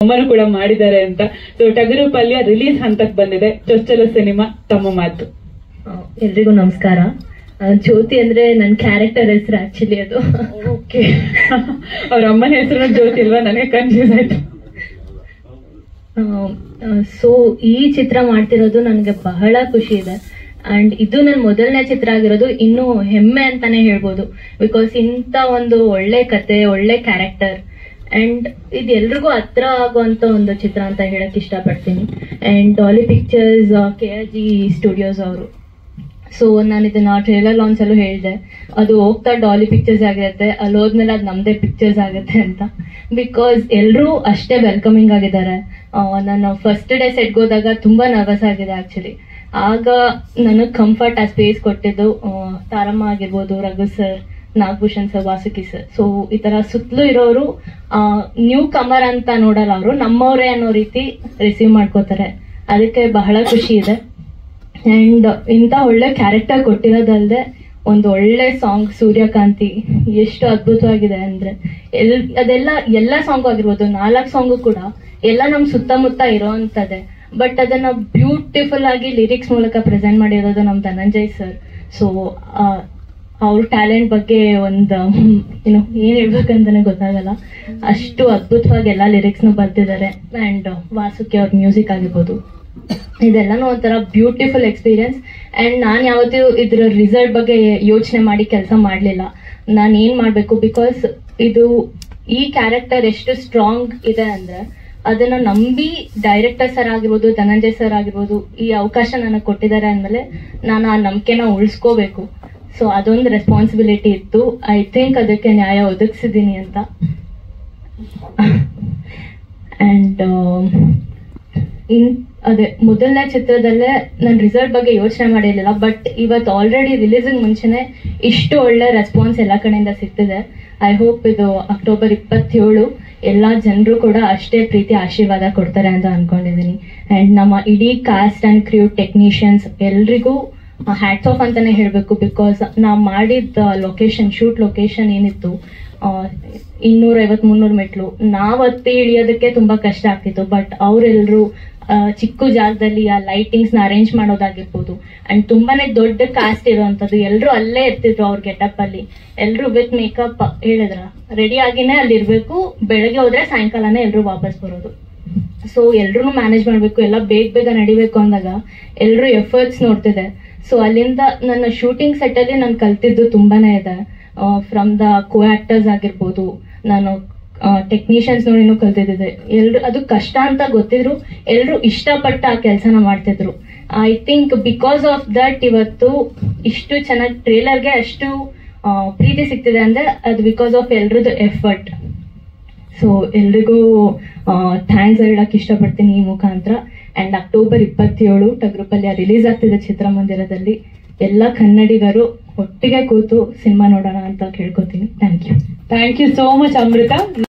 ಅಮರು ಕೂಡ ಮಾಡಿದ್ದಾರೆ ಅಂತ ಸೊ ಟಗರು ಪಲ್ಯ ರಿಲೀಸ್ ಹಂತಕ್ಕೆ ಬಂದಿದೆ ಚೊಚ್ಚಲ ಸಿನಿಮಾ ತಮ್ಮ ಮಾತು ಆ, ಎಲ್ರಿಗೂ ನಮಸ್ಕಾರ ಆ, ಜ್ಯೋತಿ ಅಂದ್ರೆ ನನ್ನ ಕ್ಯಾರೆಕ್ಟರ್ ಹೆಸರು ಆಕ್ಚುಲಿ ಅದು ಓಕೆ ಅವ್ರ ಅಮ್ಮನ ಹೆಸರು ಜ್ಯೋತಿ ಅಲ್ವಾ ನನಗೆ ಕನ್ಫ್ಯೂಸ್ ಆಯ್ತು ಸೊ ಈ ಚಿತ್ರ ಮಾಡ್ತಿರೋದು ನನಗೆ ಬಹಳ ಖುಷಿ ಇದೆ ಅಂಡ್ ಇದು ನನ್ನ ಮೊದಲನೇ ಚಿತ್ರ ಆಗಿರೋದು ಇನ್ನೂ ಹೆಮ್ಮೆ ಅಂತಾನೆ ಹೇಳ್ಬೋದು ಬಿಕಾಸ್ ಇಂಥ ಒಂದು ಒಳ್ಳೆ ಕತೆ ಒಳ್ಳೆ ಕ್ಯಾರೆಕ್ಟರ್ ಅಂಡ್ ಇದು ಎಲ್ರಿಗೂ ಹತ್ರ ಆಗುವಂತ ಒಂದು ಚಿತ್ರ ಅಂತ ಹೇಳಕ್ ಇಷ್ಟಪಡ್ತೀನಿ and Daali pictures K R G studios ಅವರು ಸೊ ನಾನು ಇದನ್ನ ಟ್ರೇಲರ್ ಲಾಂಚ್ ಅಲ್ಲೂ ಹೇಳಿದೆ ಅದು ಹೋಗ್ತಾ ಡಾಲಿ ಪಿಕ್ಚರ್ಸ್ ಆಗಿರುತ್ತೆ ಅಲ್ಲಿ ಹೋದ್ಮೇಲೆ ಅದು ನಮ್ದೇ ಪಿಕ್ಚರ್ಸ್ ಆಗುತ್ತೆ ಅಂತ ಬಿಕಾಸ್ ಎಲ್ಲರೂ ಅಷ್ಟೇ ವೆಲ್ಕಮಿಂಗ್ ಆಗಿದ್ದಾರೆ ಆ, ನಾನು ಫಸ್ಟ್ ಡೇ ಸೆಟ್ಗೆ ಹೋದಾಗ ತುಂಬಾ ನರ್ವಸ್ ಆಗಿದೆ ಆಕ್ಚುಲಿ ಆಗ ನನಗೆ ಕಂಫರ್ಟ್ ಆ ಸ್ಪೇಸ್ ಕೊಟ್ಟಿದ್ದು ಆ, ತಾರಮ್ಮ ಆಗಿರ್ಬೋದು Raghu sir Nagabhushan sir Vasuki sir so ಈ ತರ ಸುತ್ತಲೂ ಇರೋರು ನ್ಯೂ ಕಮರ್ ಅಂತ ನೋಡಲ್ಲ ಅವರು ನಮ್ಮವರೇ ಅನ್ನೋ ರೀತಿ ರಿಸೀವ್ ಮಾಡ್ಕೋತಾರೆ ಅದಕ್ಕೆ ಬಹಳ ಖುಷಿ ಇದೆ ಅಂಡ್ ಇಂಥ ಒಳ್ಳೆ ಕ್ಯಾರೆಕ್ಟರ್ ಕೊಟ್ಟಿರೋದಲ್ದೆ ಒಂದು ಒಳ್ಳೆ ಸಾಂಗ್ ಸೂರ್ಯಕಾಂತಿ ಎಷ್ಟು ಅದ್ಭುತವಾಗಿದೆ ಅಂದ್ರೆ ಎಲ್ ಅದೆಲ್ಲ ಎಲ್ಲ ಸಾಂಗ್ ಆಗಿರ್ಬೋದು ನಾಲ್ಕು ಸಾಂಗು ಕೂಡ ಎಲ್ಲ ನಮ್ ಸುತ್ತಮುತ್ತ ಇರೋವಂಥದ್ದೇ ಬಟ್ ಅದನ್ನ ಬ್ಯೂಟಿಫುಲ್ ಆಗಿ ಲಿರಿಕ್ಸ್ ಮೂಲಕ ಪ್ರೆಸೆಂಟ್ ಮಾಡಿರೋದು ನಮ್ ಧನಂಜಯ್ ಸರ್ ಸೊ ಅವ್ರ ಟ್ಯಾಲೆಂಟ್ ಬಗ್ಗೆ ಒಂದು ಏನು ಏನ್ ಹೇಳ್ಬೇಕಂತಾನೆ ಗೊತ್ತಾಗಲ್ಲ ಅಷ್ಟು ಅದ್ಭುತವಾಗಿ ಎಲ್ಲ ಲಿರಿಕ್ಸ್ನು ಬರ್ತಿದ್ದಾರೆ ಅಂಡ್ ವಾಸುಕಿ ಅವ್ರ ಮ್ಯೂಸಿಕ್ ಆಗಿರ್ಬೋದು ಇದೆಲ್ಲನೂ ಒಂಥರ ಬ್ಯೂಟಿಫುಲ್ ಎಕ್ಸ್ಪೀರಿಯನ್ಸ್ ಅಂಡ್ ನಾನು ಯಾವತ್ತೂ ಇದ್ರ ರಿಸಲ್ಟ್ ಬಗ್ಗೆ ಯೋಚನೆ ಮಾಡಿ ಕೆಲಸ ಮಾಡಲಿಲ್ಲ ನಾನು ಏನ್ ಮಾಡಬೇಕು ಬಿಕಾಸ್ ಇದು ಈ ಕ್ಯಾರೆಕ್ಟರ್ ಎಷ್ಟು ಸ್ಟ್ರಾಂಗ್ ಇದೆ ಅಂದ್ರೆ ಅದನ್ನ ನಂಬಿ ಡೈರೆಕ್ಟರ್ ಸರ್ ಆಗಿರ್ಬೋದು ಧನಂಜಯ್ ಸರ್ ಆಗಿರ್ಬೋದು ಈ ಅವಕಾಶ ನನಗೆ ಕೊಟ್ಟಿದ್ದಾರೆ ಅಂದ್ಮೇಲೆ ನಾನು ಆ ನಂಬಿಕೆನ ಉಳಿಸ್ಕೋಬೇಕು ಸೊ ಅದೊಂದು ರೆಸ್ಪಾನ್ಸಿಬಿಲಿಟಿ ಇತ್ತು ಐ ಥಿಂಕ್ ಅದಕ್ಕೆ ನ್ಯಾಯ ಒದಗಿಸಿದ್ದೀನಿ ಅಂತ ಅಂಡ್ ಇನ್ ಅದೇ ಮೊದಲನೇ ಚಿತ್ರದಲ್ಲೇ ನಾನು ರಿಸಲ್ಟ್ ಬಗ್ಗೆ ಯೋಚನೆ ಮಾಡಿರ್ಲಿಲ್ಲ ಬಟ್ ಇವತ್ತು ಆಲ್ರೆಡಿ ರಿಲೀಸಿಂಗ್ ಮುಂಚೆನೆ ಇಷ್ಟು ಒಳ್ಳೆ ರೆಸ್ಪಾನ್ಸ್ ಎಲ್ಲ ಕಡೆಯಿಂದ ಸಿಗ್ತಿದೆ ಐ ಹೋಪ್ ಇದು ಅಕ್ಟೋಬರ್ ಇಪ್ಪತ್ತೇಳು ಎಲ್ಲಾ ಜನರು ಕೂಡ ಅಷ್ಟೇ ಪ್ರೀತಿ ಆಶೀರ್ವಾದ ಕೊಡ್ತಾರೆ ಅಂತ ಅನ್ಕೊಂಡಿದ್ದೀನಿ ಅಂಡ್ ನಮ್ಮ ಇಡೀ ಕಾಸ್ಟ್ ಅಂಡ್ ಕ್ರ್ಯೂ ಟೆಕ್ನಿಷಿಯನ್ಸ್ ಎಲ್ರಿಗೂ ಹ್ಯಾಟ್ಸ್ ಆಫ್ ಅಂತಾನೆ ಹೇಳ್ಬೇಕು ಬಿಕಾಸ್ ನಾವು ಮಾಡಿದ ಲೊಕೇಶನ್ ಶೂಟ್ ಲೊಕೇಶನ್ ಏನಿತ್ತು ಇನ್ನೂರ ಐವತ್ ಮುನ್ನೂರು ಮೆಟ್ಲು ನಾವ್ ಹತ್ತಿ ಇಳಿಯೋದಕ್ಕೆ ತುಂಬಾ ಕಷ್ಟ ಆಗ್ತಿತ್ತು ಬಟ್ ಅವರೆಲ್ಲರೂ ಚಿಕ್ಕ ಜಾಗದಲ್ಲಿ ಆ ಲೈಟಿಂಗ್ಸ್ ನ ಅರೇಂಜ್ ಮಾಡೋದಾಗಿರ್ಬೋದು ಅಂಡ್ ತುಂಬಾನೇ ದೊಡ್ಡ ಕಾಸ್ಟ್ ಇರುವಂತದ್ದು ಎಲ್ರು ಅಲ್ಲೇ ಇರ್ತಿದ್ರು ಅವ್ರ ಗೆಟಪ್ ಅಲ್ಲಿ ಎಲ್ರು ವಿತ್ ಮೇಕಪ್ ಹೇಳಿದ್ರ ರೆಡಿ ಆಗಿನೇ ಅಲ್ಲಿ ಇರ್ಬೇಕು ಬೆಳಗ್ಗೆ ಹೋದ್ರೆ ಸಾಯಂಕಾಲನೇ ಎಲ್ರು ವಾಪಸ್ ಬರೋದು ಸೊ ಎಲ್ರು ಮ್ಯಾನೇಜ್ ಮಾಡ್ಬೇಕು ಎಲ್ಲ ಬೇಗ ಬೇಗ ನಡಿಬೇಕು ಅಂದಾಗ ಎಲ್ರು ಎಫರ್ಟ್ಸ್ ನೋಡ್ತಿದೆ ಸೊ ಅಲ್ಲಿಂದ ನನ್ನ ಶೂಟಿಂಗ್ ಸೆಟ್ ಅಲ್ಲಿ ನಾನು ಕಲ್ತಿದ್ದು ತುಂಬಾನೇ ಇದೆ ಫ್ರಮ್ ದ ಕೋ ಆಕ್ಟರ್ಸ್ ಆಗಿರ್ಬೋದು ನಾನು ಟೆಕ್ನಿಷಿಯನ್ಸ್ ನೋಡಿನೂ ಕಲ್ತಿದ್ದೆ ಎಲ್ರು ಅದು ಕಷ್ಟ ಅಂತ ಗೊತ್ತಿದ್ರು ಎಲ್ರು ಇಷ್ಟಪಟ್ಟ ಆ ಕೆಲಸನ ಮಾಡ್ತಿದ್ರು I think because of that ಇವತ್ತು ಇಷ್ಟು ಚೆನ್ನಾಗಿ ಟ್ರೇಲರ್ಗೆ ಅಷ್ಟು ಆ, ಪ್ರೀತಿ ಸಿಗ್ತಿದೆ ಅಂದ್ರೆ ಅದು ಬಿಕಾಸ್ ಆಫ್ ಎಲ್ರದ್ದು ಎಫರ್ಟ್ ಸೊ ಎಲ್ರಿಗೂ ಥ್ಯಾಂಕ್ಸ್ ಹೇಳಕ್ ಇಷ್ಟಪಡ್ತೀನಿ ಈ ಮುಖಾಂತರ ಅಂಡ್ ಅಕ್ಟೋಬರ್ ಇಪ್ಪತ್ತೇಳು ಟಗರುಪಲ್ಯ ರಿಲೀಸ್ ಆಗ್ತಿದೆ ಚಿತ್ರಮಂದಿರದಲ್ಲಿ ಎಲ್ಲ ಕನ್ನಡಿಗರು ಒಟ್ಟಿಗೆ ಕೂತು ಸಿನಿಮಾ ನೋಡೋಣ ಅಂತ ಕೇಳ್ಕೊತೀನಿ thank you thank you so much Amrutha